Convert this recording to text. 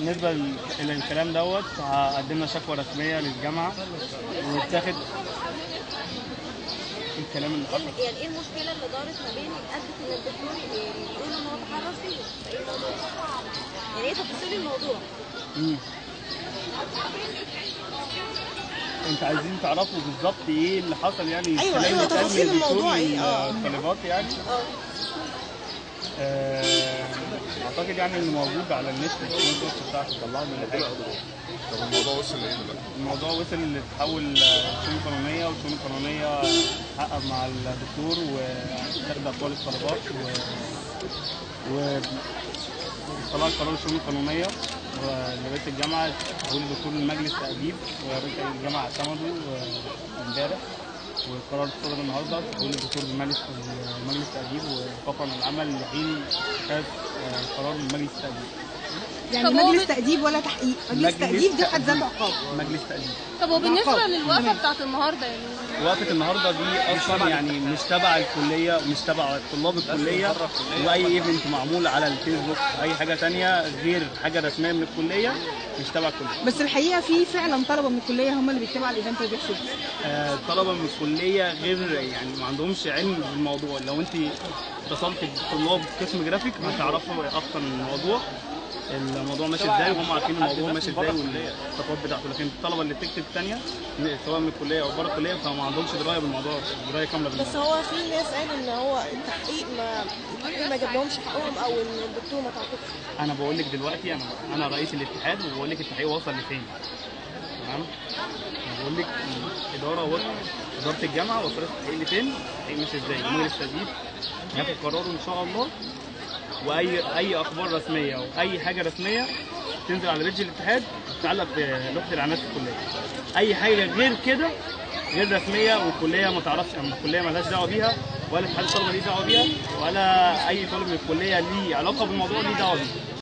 بالنسبه لل- للكلام دوت قدمنا شكوى رسميه للجامعه واتاخد الكلام اللي ايه حصل ال- يعني ايه المشكله اللي دارت ما بين ادت ان الدكتور يعني يقول ان هو تحرش فيه ايه الموضوع يعني ايه تفاصيل الموضوع مم. انت عايزين تعرفوا بالظبط ايه اللي حصل يعني أيوة، الكلام أيوة، اللي اتقال تفاصيل من الدكتور الموضوع إيه؟ آه. للطالبات يعني اه آه، اعتقد يعني انه موجود على النت السكرين شوت بتاعته طلعوا من حاجه طب الموضوع وصل لايه دلوقتي؟ الموضوع وصل لتحول شؤون قانونيه والشؤون القانونيه حقق مع الدكتور وتاخد اقوال الطلبات و و طلع قرار الشؤون القانونيه ورئيس الجامعه تحويل الدكتور لمجلس تأديب ورئيس الجامعه اعتمدوا امبارح والقرار صدر النهارده تحويل الدكتور لمجلس مجلس تأديب ووقف عن العمل لحين اتخاذ آه، قرار من مجلس التأديب يعني طب هو مجلس بت- تأديب ولا تحقيق مجلس تأديب دي في حد ذاته عقاب مجلس تأديب طب وبالنسبه عقاب. للوقفه تمام. بتاعت النهارده يعني وقفة النهارده دي اصلا يعني مش تبع الكليه مش تبع طلاب الكليه واي ايفنت معمول على الفيسبوك اي حاجه تانية غير حاجه رسميه من الكليه مش تبع الكليه بس الحقيقه في فعلا طلبه من الكليه هم اللي بيكتبوا على الايفنت اللي بيحصل آه، طلبه من الكليه غير يعني ما عندهمش علم بالموضوع لو انت اتصلت بطلاب قسم جرافيك هتعرفوا اكتر من الموضوع الموضوع ماشي ازاي وهم عارفين الموضوع ماشي ازاي والخطوات بتاعته لكن الطلبه اللي بتكتب تانية سواء من الكليه او بره الكليه فما عندهمش درايه بالموضوع درايه كامله بالموضوع بس هو في ناس قالوا ان هو التحقيق ما التحقيق ما جابلهمش حقهم او ان الدكتور ما تعاقبش انا بقول لك دلوقتي انا انا رئيس الاتحاد وبقول لك التحقيق وصل لفين تمام انا بقول لك الاداره وصل اداره الجامعه وصلت التحقيق لفين التحقيق ماشي ازاي مجلس التدريب هياخد قراره ان شاء الله واي اي اخبار رسميه او اي حاجه رسميه تنزل على بيج الاتحاد تتعلق بلوحه الاعلانات في الكليه اي حاجه غير كده غير رسميه والكليه ما تعرفش أما الكليه مالهاش دعوه بيها ولا اتحاد الطلبه ليه دعوه بيها ولا اي طالب من الكليه ليه علاقه بالموضوع ليه دعوه بيه